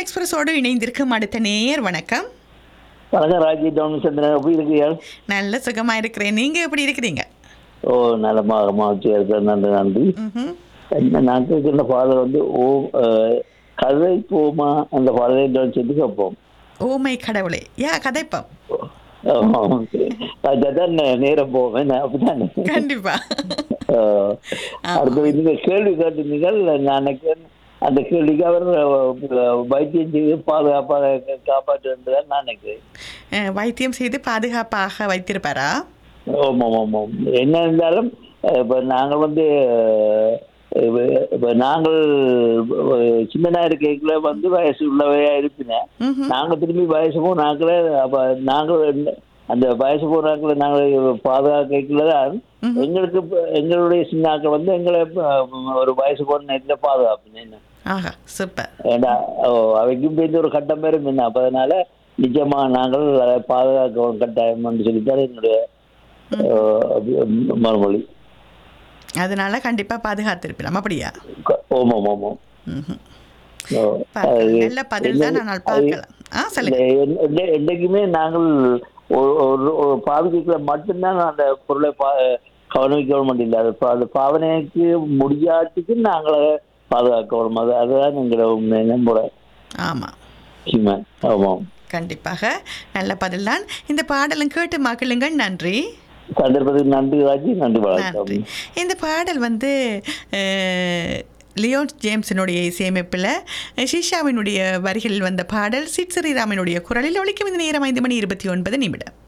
எக்ஸ்பிரஸோடு இணைந்திருக்கும் அடுத்த நேர் வணக்கம் வணக்கம் ராஜி டவுன்சந்திரன் எப்படி இருக்கீங்க நல்ல சுகமா இருக்கிறேன் நீங்க எப்படி இருக்கிறீங்க ஓ நலமாக மகிழ்ச்சியாக இருக்கிறேன் நன்றி நன்றி ம்ஹும். என்ன நான் கேட்கிற ஃபாதர் வந்து ஓ அஹ், கதை போமா அந்த ஃபாதரை சொல்லி கேட்போம் ஓமை கடவுளே யா கதைப்பம் அதுதான் நேரம் போவேன் அப்படித்தானே கண்டிப்பா அஹ், அடுத்தது நீங்க கேள்வி கேட்டீங்கள் நான் நினைக்கிறேன் அந்த கேள்விக்கு அவர் அஹ், வைத்தியம் செய்து பாதுகாப்பாக காப்பாற்றுன்றதான் நான் நினைக்கிறேன் அஹ், வைத்தியம் செய்து பாதுகாப்பாக வைத்திருப்பாரா ஆமாம் ஆமாம் என்ன இருந்தாலும் அஹ், இப்ப நாங்கள் வந்து அஹ், இப்ப- இப்ப நாங்கள் அஹ், சின்னதா இருக்கைக்குள்ள வந்து வயசு உள்ளவையா இருப்பினேன் ம்ஹும். நாங்க திரும்பி வயசு போனாக்கள அப்ப நாங்கள் என்ன- அந்த வயசு போனாக்களை நாங்கள் பாதுகாக்கல தான் எங்களுக்கு இப்ப எங்களுடைய சின்னாக்கள் வந்து எங்களை அஹ், ஒரு வயசு போன நேரத்தில் பாதுகாப்பு என்ன ஆஹா சூப்பர் ஏண்டா ஓ அவைக்கும் பேருந்து ஒரு கட்டம் பேரும் என்ன அப்ப அதனால நிச்சயமா நாங்கள் அதை பாதுகாக்க கட்டாயம் சொல்லித்தான் என்னுடைய அஹ், மறுமொழி அதனால கண்டிப்பா பாதுகாத்திருப்பிலாம் அப்படியா க- ஓமாம் ஓமாம் ம்ஹும். ஓ, பார்க்கலாம். அது- நல்ல பதில் தான் ஆனால் பார்க்கலாம் ஆ சொல்லுங்க இந்த எந்த- எந்த- என்றைக்குமே நாங்கள் ஒரு ஒரு- ஒரு பாவிக்கல மட்டும்தான் அந்த பொருளை பா கவனிக்க இல்லை அது பா- அது பாவனைக்கு முடியாட்டுக்கு நாங்கள பாதுகாக்கணும் அது அதுதான் எங்களோட உண்மை நம்புற ஆமா உண்மை. ஆமாம் கண்டிப்பாக நல்ல பதில் தான் இந்த பாடலும் கேட்டு மகிழுங்கள் நன்றி சந்தர்ப்பத்துக்கு நன்றி ராஜி நன்றி நன்றி வணக்கம் இந்த பாடல் வந்து அஹ், லியோன் ஜேம்ஸினுடைய இசையமைப்பில் ஷிஷாவினுடைய வரிகளில் வந்த பாடல் சிட் ஸ்ரீராமனுடைய குரலில் ஒழிக்கும் இந்த நேரம் ஐந்து மணி இருபத்தி ஒன்பது நிமிடம்